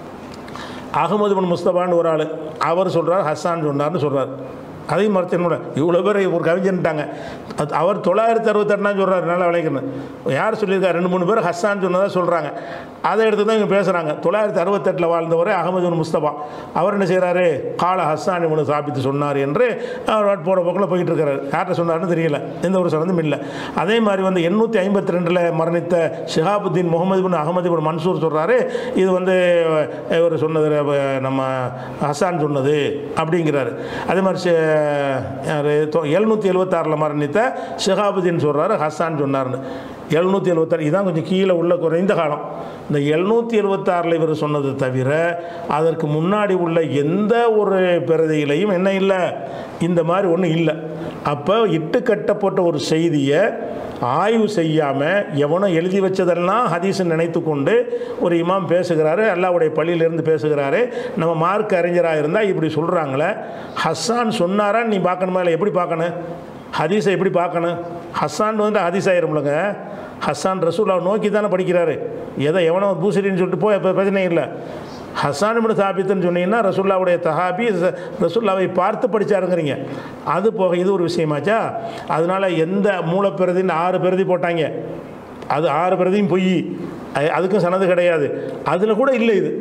அகமது பின் முஸ்தபான்னு ஒரு ஆள் அவர் சொல்கிறார் ஹஸ்ஸான் சொன்னார்னு சொல்கிறார் அதையும் மறுத்தனோட இவ்வளோ பேர் ஒரு கவிஞன்ட்டாங்க அது அவர் தொள்ளாயிரத்தி அறுபத்தெட்டுனா சொல்கிறார் நல்லா விளைக்கணும் யார் சொல்லியிருக்காரு ரெண்டு மூணு பேர் ஹஸ்ஸான் சொன்னதாக சொல்கிறாங்க அதை எடுத்து தான் இவங்க பேசுகிறாங்க தொள்ளாயிரத்தி அறுபத்தெட்டில் வாழ்ந்தவர் அகமது பின் முஸ்தபா அவர் என்ன செய்கிறாரு கால ஹஸ்ஸான் இவனு சாப்பித்து சொன்னார் என்று அவர் போட போக்கில் போயிட்டு இருக்காரு யார்கிட்ட சொன்னார்னு தெரியல எந்த ஒரு சனதும் இல்லை அதே மாதிரி வந்து எண்ணூற்றி ஐம்பத்தி ரெண்டில் மரணித்த ஷிஹாபுத்தீன் முகமது பின் அகமது பின் மன்சூர் சொல்கிறாரு இது வந்து இவர் சொன்னது அஹ், நம்ம ஹசான் சொன்னது அப்படிங்கிறாரு அதே மாதிரி ஷே- யாரு எழுநூற்றி எழுபத்தாறில் மரணித்த ஷிஹாபுத்தீன் சொல்கிறாரு ஹசான் சொன்னார்னு எழுநூற்றி எழுபத்தாறு இதான் கொஞ்சம் கீழே உள்ள குறைந்த காலம் இந்த எழுநூற்றி எழுபத்தாறில் இவர் சொன்னது தவிர அதற்கு முன்னாடி உள்ள எந்த ஒரு பிரதியிலையும் என்ன இல்லை இந்த மாதிரி ஒன்றும் இல்லை அப்போ இட்டு கட்டப்பட்ட ஒரு செய்தியை ஆய்வு செய்யாமல் எவனோ எழுதி வச்சதெல்லாம் ஹதீஸ்ன்னு நினைத்து கொண்டு ஒரு இமாம் பேசுகிறாரு அல்லாவுடைய பள்ளியிலேருந்து பேசுகிறாரு நம்ம மார்க் அறிஞராக இருந்தால் இப்படி சொல்கிறாங்களே ஹஸ்ஸான் சொன்னாரா நீ பார்க்கணுமா இல்லை எப்படி பார்க்கணும் ஹதீஸை எப்படி பார்க்கணும் ஹஸ்ஸான் வந்து ஹதீஸ் ஆயிரும்லங்க ஹஸ்ஸான் ரசூல்லாவை நோக்கி தானே படிக்கிறாரு எதை எவனோ பூசரின்னு சொல்லிட்டு போய் இப்போ பிரச்சனை இல்லை ஹசான் இப்னு சாபித்துன்னு சொன்னீங்கன்னா ரசூல்லாவுடைய தஹாபி ச- ரசூல்லாவை பார்த்து படிச்சாருங்கிறீங்க அது போக இது ஒரு விஷயமாச்சா அதனால எந்த மூலப்பிரதின்னு ஆறு பிரதி போட்டாங்க அது ஆறு பிரதியும் பொய் அது- அதுக்கும் சனது கிடையாது அதில் கூட இல்லை இது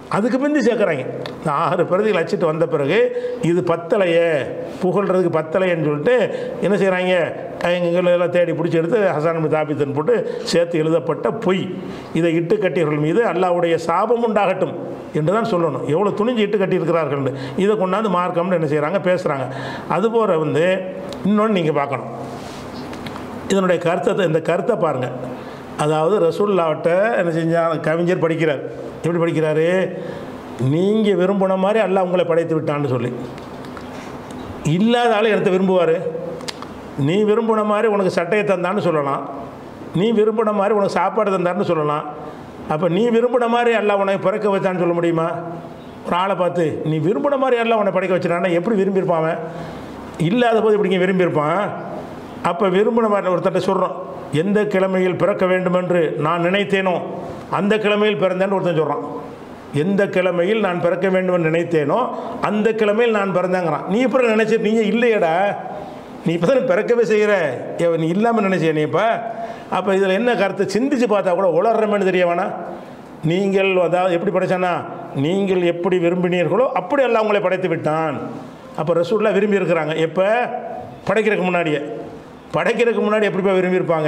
அதுக்கு பிந்தி சேர்க்குறாங்க இந்த ஆறு பிரதிகள் அச்சிட்டு வந்த பிறகு இது பத்தலையே புகழ்றதுக்கு பத்தலையன்னு சொல்லிட்டு என்ன செய்கிறாங்க எல்லாம் தேடி பிடிச்சி எடுத்து ஹசான் தாபித்தன் போட்டு சேர்த்து எழுதப்பட்ட பொய் இதை இட்டு கட்டியவர்கள் மீது அல்லாவுடைய சாபம் உண்டாகட்டும் என்று தான் சொல்லணும் எவ்வளோ துணிஞ்சு இட்டு கட்டியிருக்கிறார்கள் இதை கொண்டாந்து மார்க்கம்னு என்ன செய்கிறாங்க பேசுகிறாங்க அதுபோல் வந்து இன்னொன்று நீங்கள் பார்க்கணும் இதனுடைய கருத்தை இந்த கருத்தை பாருங்கள் அதாவது ரசூல்லாவிட்ட என்ன செஞ்சால் கவிஞர் படிக்கிறார் எப்படி படிக்கிறாரு நீங்கள் விரும்பின மாதிரி அல்லாஹ் உங்களை படைத்து விட்டான்னு சொல்லி இல்லாத ஆள் இடத்த விரும்புவார் நீ விரும்பின மாதிரி உனக்கு சட்டையை தந்தான்னு சொல்லலாம் நீ விரும்பின மாதிரி உனக்கு சாப்பாடு தந்தான்னு சொல்லலாம் அப்போ நீ விரும்பின மாதிரி எல்லாம் உனக்கு பிறக்க வச்சான்னு சொல்ல முடியுமா ஒரு ஆளை பார்த்து நீ விரும்பின மாதிரி எல்லாம் உன்னை படைக்க வச்சிடான்னா எப்படி விரும்பியிருப்பான் அவன் இல்லாத போது இப்படிங்க விரும்பியிருப்பான் அப்போ விரும்பின மாதிரி ஒருத்தட்ட சொல்கிறோம் எந்த கிழமையில் பிறக்க வேண்டும் என்று நான் நினைத்தேனோ அந்த கிழமையில் பிறந்தேன்னு ஒருத்தன் சொல்கிறான் எந்த கிழமையில் நான் பிறக்க வேண்டும் என்று நினைத்தேனோ அந்த கிழமையில் நான் பிறந்தேங்கிறான் நீ இப்போ நினைச்ச நீ இல்லையடா நீ இப்போ தானே பிறக்கவே செய்கிற ஏ, நீ இல்லாமல் நினைச்சிய நீ இப்போ அப்போ இதில் என்ன கருத்து சிந்திச்சு பார்த்தா கூட உளர்றமேன்னு தெரிய வேணாம் நீங்கள் அதாவது எப்படி படைச்சானா நீங்கள் எப்படி விரும்பினீர்களோ அப்படி எல்லாம் உங்களை படைத்து விட்டான் அப்போ ரசூல்லா விரும்பி இருக்கிறாங்க எப்போ படைக்கிறதுக்கு முன்னாடியே படைக்கிறதுக்கு முன்னாடி எப்படிப்பா விரும்பியிருப்பாங்க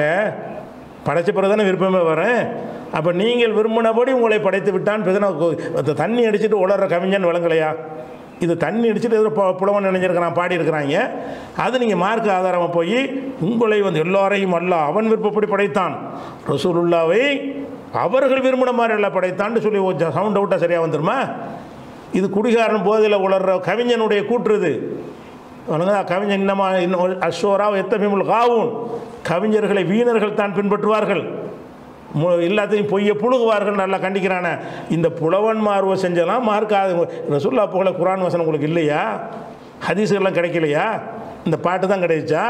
படைச்ச பிறகு தானே விருப்பமே வரேன் அப்போ நீங்கள் விரும்பினபடி உங்களை படைத்து விட்டான் இப்போ எதுனா கொ- அந்த தண்ணி அடிச்சுட்டு உளற கவிஞன் விளங்கலையா இது தண்ணி அடிச்சுட்டு எதிர பு- புலவன் நினைஞ்சிருக்கிறான் பாடி இருக்கிறாங்க அது நீங்கள் மார்க் ஆதாரமாக போய் உங்களை வந்து எல்லாரையும் அல்ல அவன் விருப்பப்படி படைத்தான் ரசூலுல்லாவை அவர்கள் விரும்பின மாதிரி எல்லாம் படைத்தான்னு சொல்லி சவுண்ட் அவுட்டாக சரியாக வந்துருமா இது குடிகாரன் போதையில் உளர்ற கவிஞனுடைய கூற்றுது அவனுங்க கவிஞன் இன்னமா இன்னும் அஸ்வரா எத்தமிமுல் காவும் கவிஞர்களை வீணர்கள் தான் பின்பற்றுவார்கள் மு- எல்லாத்தையும் பொய்யை புழுகுவார்கள் நல்லா கண்டிக்கிறானே இந்த புலவன் மார்வ செஞ்சலாம் மார்க்காது ரசுல்லா புகழ குரான் வசனம் உங்களுக்கு இல்லையா ஹதீஸுகள்லாம் கிடைக்கலையா இந்த பாட்டு தான் கிடைச்சா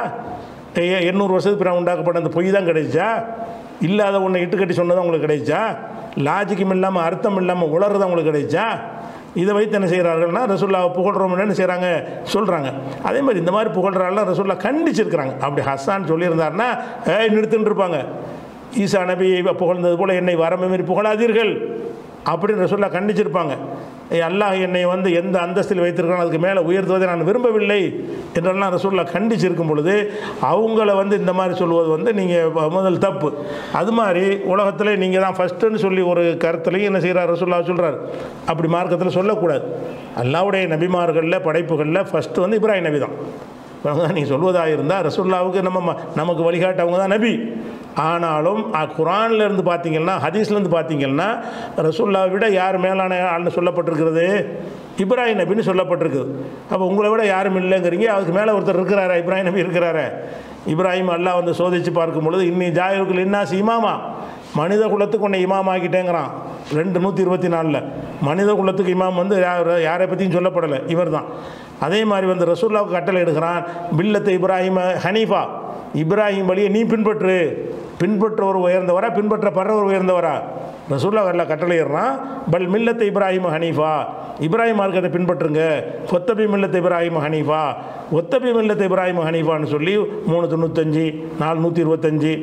ஏ- எண்ணூறு வருஷத்துக்கு பிறகு உண்டாக்கப்பட்ட அந்த பொய் தான் கிடைச்சா இல்லாத ஒன்றை இட்டு கட்டி சொன்னது உங்களுக்கு கிடைச்சா லாஜிக்கும் இல்லாமல் அர்த்தம் இல்லாமல் உளறது உங்களுக்கு கிடைச்சா இதை வைத்து என்ன செய்கிறார்கள்னா ரசுல்லாவை புகழ்றோம்னு என்ன செய்கிறாங்க சொல்கிறாங்க அதே மாதிரி இந்த மாதிரி புகழ்றாலாம் ரசுல்லா கண்டிச்சிருக்கிறாங்க அப்படி ஹஸ்ஸான் சொல்லியிருந்தாருன்னா ஏய் நிறுத்துன்னு இருப்பாங்க ஈசா நபி புகழ்ந்தது போல் என்னை வரமே மாரி புகழாதீர்கள் அப்படின்னு ரசுல்லா கண்டிச்சிருப்பாங்க ஏய் அல்லாஹ் என்னை வந்து எந்த அந்தஸ்தில் வைத்திருக்கான் அதுக்கு மேலே உயர்த்துவதை நான் விரும்பவில்லை என்றெல்லாம் ரசூல்லா கண்டிச்சிருக்கும் பொழுது அவங்கள வந்து இந்த மாதிரி சொல்லுவது வந்து நீங்கள் முதல் தப்பு அது மாதிரி உலகத்தில் நீங்கள் தான் ஃபஸ்ட்டுன்னு சொல்லி ஒரு கருத்துலையும் என்ன செய்கிறார் ரசூல்லா சொல்கிறார் அப்படி மார்க்கத்தில் சொல்லக்கூடாது அல்லாவுடைய நபிமார்களில் படைப்புகளில் ஃபஸ்ட்டு வந்து இப்ராஹிம் நபி தான் நீங்கள் சொல்வதாக இருந்தால் ரசூல்லாவுக்கு நம்ம ம- நமக்கு வழிகாட்டவங்க தான் நபி ஆனாலும் அ- குர்ஆன்ல இருந்து பார்த்தீங்கன்னா ஹதீஸ்லேருந்து பார்த்தீங்கன்னா ரசூல்லாவை விட யார் மேலான ஆள்னு சொல்லப்பட்டிருக்கிறது இப்ராஹிம் நபின்னு சொல்லப்பட்டிருக்குது அப்போ உங்களை விட யாரும் இல்லைங்கிறீங்க அதுக்கு மேலே ஒருத்தர் இருக்கிறாரா இப்ராஹிம் நபி இருக்கிறாரே இப்ராஹிம் அல்லாஹ் வந்து சோதித்து பார்க்கும் பொழுது இன்னி ஜாயிருக்குள் இன்னாசி இமாமா மனித குலத்துக்கு உன்னை இமாம் ஆக்கிட்டேங்கிறான் ரெண்டு நூற்றி இருபத்தி நாலில் மனித குலத்துக்கு இமாம் வந்து யார் யாரை பற்றியும் சொல்லப்படலை இவர் தான் அதே மாதிரி வந்து ரசூல்லாவுக்கு கட்டளை எடுக்கிறான் பில்லத்து இப்ராஹிம் ஹனீஃபா இப்ராஹிம் வழியை நீ பின்பற்று பின்பற்றவர் உயர்ந்தவரா பின்பற்றப்படுறவர் உயர்ந்தவரா ரசூல்லா வரல கட்டளையிடுறான் பல் மில்லத்து இப்ராஹிம் ஹனீஃபா இப்ராஹிம் மார்க்கத்தை பின்பற்றுங்க ஒத்தபி மில்லத்து இப்ராஹிம் ஹனீஃபா ஒத்தபி மில்லத்து இப்ராஹிம் ஹனீஃபான்னு சொல்லி மூணு தொண்ணூத்தஞ்சு நாலு நூற்றி இருபத்தஞ்சி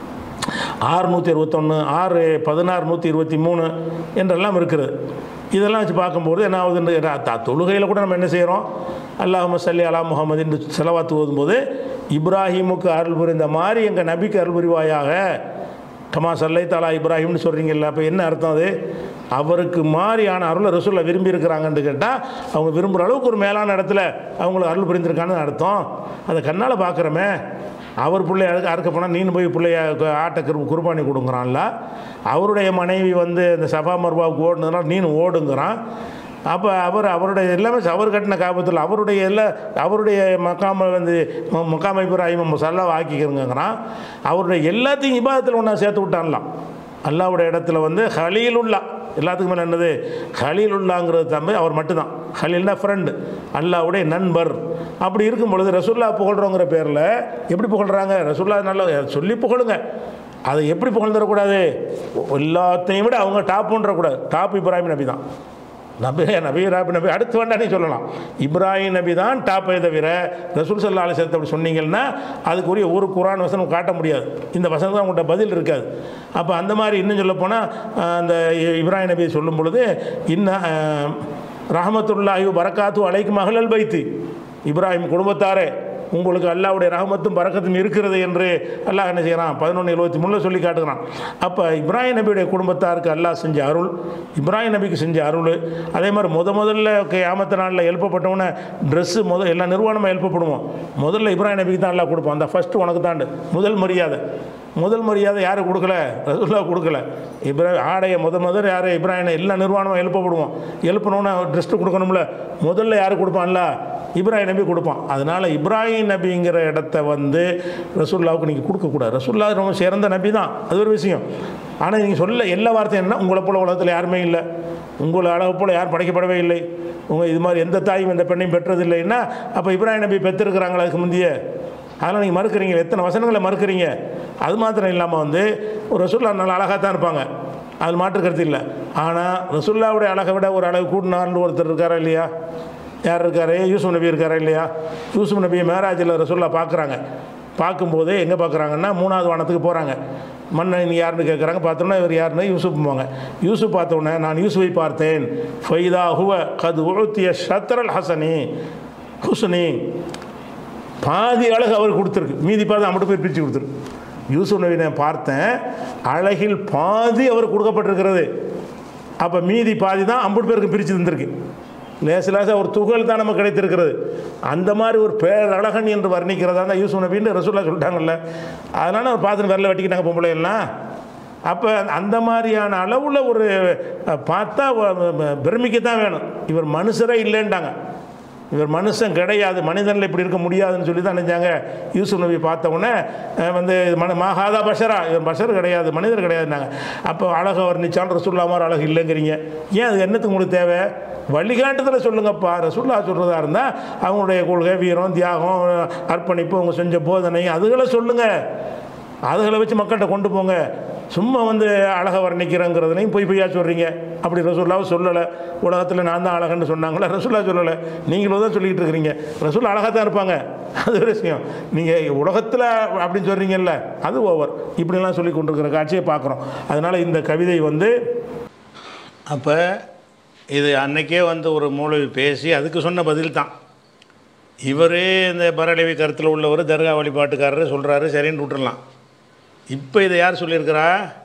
ஆறு நூற்றி அறுபத்தொன்று ஆறு பதினாறு நூற்றி இருபத்தி மூணு என்றெல்லாம் இருக்குது இதெல்லாம் வச்சு பார்க்கும்போது என்ன ஆகுதுன்னு கேட்டா, த- தொழுகையில் கூட நம்ம என்ன செய்கிறோம் அல்லாஹ் சல்லி அலா முகமது என்று செலவாத்து ஓதும்போது இப்ராஹிமுக்கு அருள் புரிந்த மாதிரி எங்கள் நபிக்கு அருள் புரிவாயாக கமா சல்லை தாலா இப்ராஹிம்னு சொல்கிறீங்கல்ல அப்போ என்ன அர்த்தம் அது அவருக்கு மாதிரியான அருளை ரசூலை விரும்பி இருக்கிறாங்கன்னு கேட்டால் அவங்க விரும்புகிற அளவுக்கு ஒரு மேலான இடத்துல அவங்களுக்கு அருள் புரிந்திருக்கான்னு அர்த்தம் அதை கண்ணால் பார்க்குறோமே அவர் பிள்ளைய அறுக்க அறுக்க போனால் நீனு போய் பிள்ளைய கு- ஆட்டை குரு குர்பானி கொடுங்குறான்ல அவருடைய மனைவி வந்து இந்த சபா மர்பாவுக்கு ஓடுனதுனால நீனு ஓடுங்கிறான் அப்போ அவர் அவருடைய எல்லாமே அவர் கட்டின காபத்தில் அவருடைய எல்லா அவருடைய மக்காம வந்து ம- முக்காமை இப்ராஹிம் மசாலா ஆக்கிக்கிறங்கிறான் அவருடைய எல்லாத்தையும் இபாதத்தில் ஒன்றா சேர்த்து விட்டான்லாம் அல்லாவுடைய இடத்துல வந்து ஹலீலுல்லா எல்லாத்துக்கும் மேலே என்னது ஹலீலுல்லாங்கிறது தம்பி அவர் மட்டும்தான் ஹலீல்னா ஃப்ரெண்டு அல்லாவுடைய நண்பர் அப்படி இருக்கும் பொழுது ரசுல்லா புகழ்றோங்கிற பேரில் எப்படி புகழ்றாங்க ரசுல்லா நல்ல சொல்லி புகழுங்க அதை எப்படி புகழ்ந்துடக்கூடாது எல்லாத்தையும் விட அவங்க டாப்புன்றக்கூடாது டாப் இப்ராஹிம் நபி தான் நபி நபி ராபி நபி அடுத்து வேண்டா நீ சொல்லலாம் இப்ராஹிம் நபி தான் டாப்பை தவிர ரசூல் சல்லா அலிசத்தை அப்படி சொன்னீங்கன்னா அதுக்குரிய ஒரு குரான் வசனம் காட்ட முடியாது இந்த வசனம் தான் உங்கள்கிட்ட பதில் இருக்காது அப்போ அந்த மாதிரி இன்னும் சொல்ல போனால் அந்த இப்ராஹிம் நபியை சொல்லும் பொழுது இன்னும் ரஹமத்துல்லாஹி பரக்காத்து அலைக்கும் அகலல் பைத்து இப்ராஹிம் குடும்பத்தாரே உங்களுக்கு அல்லாவுடைய ரஹமத்தும் பரக்கத்தும் இருக்கிறது என்று அல்லாஹ் என்ன செய்கிறான் பதினொன்று எழுபத்தி மூணில் சொல்லி காட்டுகிறான் அப்போ இப்ராஹிம் நபியுடைய குடும்பத்தாருக்கு அல்லாஹ் செஞ்ச அருள் இப்ராஹிம் நபிக்கு செஞ்ச அருள் அதே மாதிரி முத முதல்ல ஆமத்த நாளில் எழுப்பப்பட்டவன ட்ரெஸ்ஸு முத எல்லா நிர்வாணமாக எழுப்பப்படுவோம் முதல்ல இப்ராஹிம் நபிக்கு தான் அல்லாஹ் கொடுப்பான் அந்த ஃபஸ்ட்டு உனக்கு தாண்டு முதல் மரியாதை முதல் மரியாதை யாரு கொடுக்கல ரசூல்லா கொடுக்கல இப்ராஹிம் ஆடைய முத முதல் யார் இப்ராஹிம் எல்லா நிர்வாணமாக எழுப்பப்படுவோம் எழுப்பணும்னா ட்ரெஸ்ட்டு கொடுக்கணும்ல முதல்ல யார் கொடுப்பான்ல இப்ராஹிம் நபி கொடுப்பான் அதனால் இப்ராஹிம் நபிங்கிற இடத்த வந்து ரசூல்லாவுக்கு நீங்கள் கொடுக்கக்கூடாது ரசூல்லா ரொம்ப சிறந்த நபி தான் அது ஒரு விஷயம் ஆனால் நீங்கள் சொல்ல எல்லா வார்த்தையும் என்ன உங்களை போல உலகத்தில் யாருமே இல்லை உங்களை அழகு போல் யார் படைக்கப்படவே இல்லை உங்கள் இது மாதிரி எந்த தாயும் எந்த பெண்ணையும் பெற்றதில்லைன்னா அப்போ இப்ராஹிம் நபி பெற்றிருக்கிறாங்களா அதுக்கு முந்தைய அதெல்லாம் நீங்கள் மறுக்கிறீங்க எத்தனை வசனங்களை மறுக்கிறீங்க அது மாத்திரம் இல்லாமல் வந்து ஒரு ரசுல்லா நல்லா அழகாக தான் இருப்பாங்க அது மாற்று கருத்து இல்லை ஆனால் ரசுல்லாவுடைய அழகை விட ஒரு அழகு கூட்டினார்னு ஒருத்தர் இருக்காரா இல்லையா யார் இருக்காரு யூசுப் நபி இருக்காரா இல்லையா யூசுப் நபியை மேராஜில் ரசுல்லா பார்க்குறாங்க பார்க்கும்போதே எங்கே பார்க்குறாங்கன்னா மூணாவது வானத்துக்கு போகிறாங்க மன்னன் யாருன்னு கேட்குறாங்க பார்த்தோன்னா இவர் யாருன்னு யூசுப் போவாங்க யூசுப் பார்த்தோன்னே நான் யூசுஃபை பார்த்தேன் ஃபைதா ஹுவ கது உழுத்திய ஷத்ரல் ஹசனி ஹுசனி பாதி அழகு அவர் கொடுத்துருக்கு மீதி பாதி அம்மட்டு போய் பிரித்து கொடுத்துருக்கு யூசுப் நபி நான் பார்த்தேன் அழகில் பாதி அவர் கொடுக்கப்பட்டிருக்கிறது அப்போ மீதி பாதி தான் அம்புட்டு பேருக்கு பிரித்து தந்திருக்கு லேசு லேசாக ஒரு துகள் தான் நமக்கு கிடைத்திருக்கிறது அந்த மாதிரி ஒரு பேரழகன் என்று வர்ணிக்கிறதா தான் யூசுப் நபின்னு ரசூல்லா சொல்லிட்டாங்கல்ல அதனால் அவர் பார்த்துன்னு விரல வெட்டிக்கிட்டாங்க பொம்பளை எல்லாம் அப்போ அந்த மாதிரியான அளவில் ஒரு பார்த்தா பிரமிக்க தான் வேணும் இவர் மனுஷரே இல்லைன்ட்டாங்க இவர் மனுஷன் கிடையாது மனிதனில் இப்படி இருக்க முடியாதுன்னு சொல்லி தான் நினைஞ்சாங்க யூசுப் நபி பார்த்த உடனே அஹ், வந்து மன மகாதா பஷரா இவர் பஷர் கிடையாது மனிதர் கிடையாதுனாங்க அப்போ அழகு அவர் நிச்சான் ரசுல்லா மாதிரி அழகு இல்லைங்கிறீங்க ஏன் அது என்னத்துக்கு உங்களுக்கு தேவை வழிகாட்டுதலை சொல்லுங்கப்பா ரசுல்லா சொல்கிறதா இருந்தால் அவங்களுடைய கொள்கை வீரம் தியாகம் அர்ப்பணிப்பு அவங்க செஞ்ச போதனை அதுகளை சொல்லுங்கள் அதுகளை வச்சு மக்கள்கிட்ட கொண்டு போங்க சும்மா வந்து அழகை வர்ணிக்கிறேங்கிறதுலையும் பொய் பொய்யா சொல்கிறீங்க அப்படி ரசூல்லாவை சொல்லலை உலகத்தில் நான் தான் அழகன்னு சொன்னாங்களே ரசூல்லா சொல்லலை நீங்களும் தான் சொல்லிக்கிட்டு இருக்கிறீங்க ரசூல் அழகாக தான் இருப்பாங்க அது ஒரு விஷயம் நீங்கள் உலகத்தில் அப்படின்னு சொல்கிறீங்கல்ல அது ஓவர் இப்படிலாம் சொல்லி கொண்டிருக்கிற காட்சியை பார்க்குறோம் அதனால் இந்த கவிதை வந்து அப்போ இது அன்னைக்கே வந்து ஒரு மூலவி பேசி அதுக்கு சொன்ன பதில் தான் இவரே இந்த பரடவி கருத்தில் உள்ளவர் தர்கா வழிபாட்டுக்காரர் சொல்கிறாரு சரின்னு விட்டுறலாம் இப்போ இதை யார் சொல்லியிருக்கிறா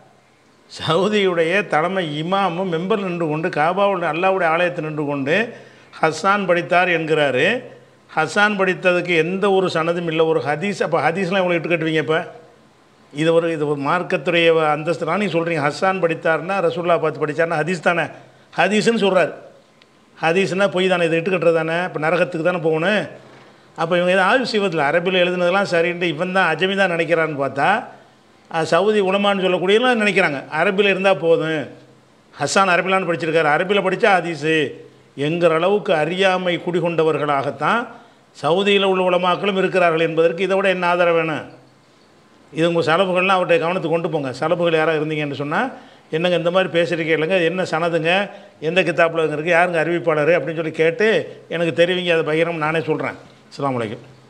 சவுதியுடைய தலைமை இமாமும் மெம்பர் நின்று கொண்டு காபாவுடைய அல்லாவுடைய ஆலயத்தை நின்று கொண்டு ஹஸ்ஸான் படித்தார் என்கிறாரு ஹஸ்ஸான் படித்ததுக்கு எந்த ஒரு சனதும் இல்லை ஒரு ஹதீஸ் அப்போ ஹதீஸ்லாம் இவ்வளோ இட்டு கட்டுவீங்க இப்போ இது ஒரு இது ஒரு மார்க்கத்துடைய அந்தஸ்து தான் நீங்கள் சொல்கிறீங்க ஹஸ்ஸான் படித்தார்னா ரசூல்லா பார்த்து படித்தார்னா ஹதீஸ் தானே ஹதீஸ்னு சொல்கிறார் ஹதீஸ்னா பொய் தானே இதை இட்டு கட்டுறது தானே இப்போ நரகத்துக்கு தானே போகணும் அப்போ இவங்க எதாவது ஆய்வு செய்வதில்லை அரபியில் எழுதுனதெல்லாம் சரின்ட்டு இவன் தான் அஜமி தான் நினைக்கிறான்னு பார்த்தா அஹ், சவுதி உலமான்னு சொல்லக்கூடியலாம் நினைக்கிறாங்க அரபியில் இருந்தால் போதும் ஹஸ்ஸான் அரபிலான்னு படிச்சிருக்காரு அரபியில் படித்தா ஹதீஸு என்கிற அளவுக்கு அறியாமை குடிகொண்டவர்களாகத்தான் சவுதியில் உள்ள உலமாக்களும் இருக்கிறார்கள் என்பதற்கு இதை விட என்ன ஆதரவு வேணும் இது உங்கள் செலவுகள்லாம் அவர்கிட்ட கவனத்துக்கு கொண்டு போங்க செலவுகள் யாராக இருந்தீங்கன்னு சொன்னால் என்னங்க இந்த மாதிரி பேசுகிறீங்க இல்லைங்க என்ன சனதுங்க எந்த கித்தாப்பில் இருக்குது யாருங்க அறிவிப்பாளர் அப்படின்னு சொல்லி கேட்டு எனக்கு தெரிவிங்க அதை பகிரம் நானே சொல்கிறேன் அஸ்ஸலாமு அலைக்கும்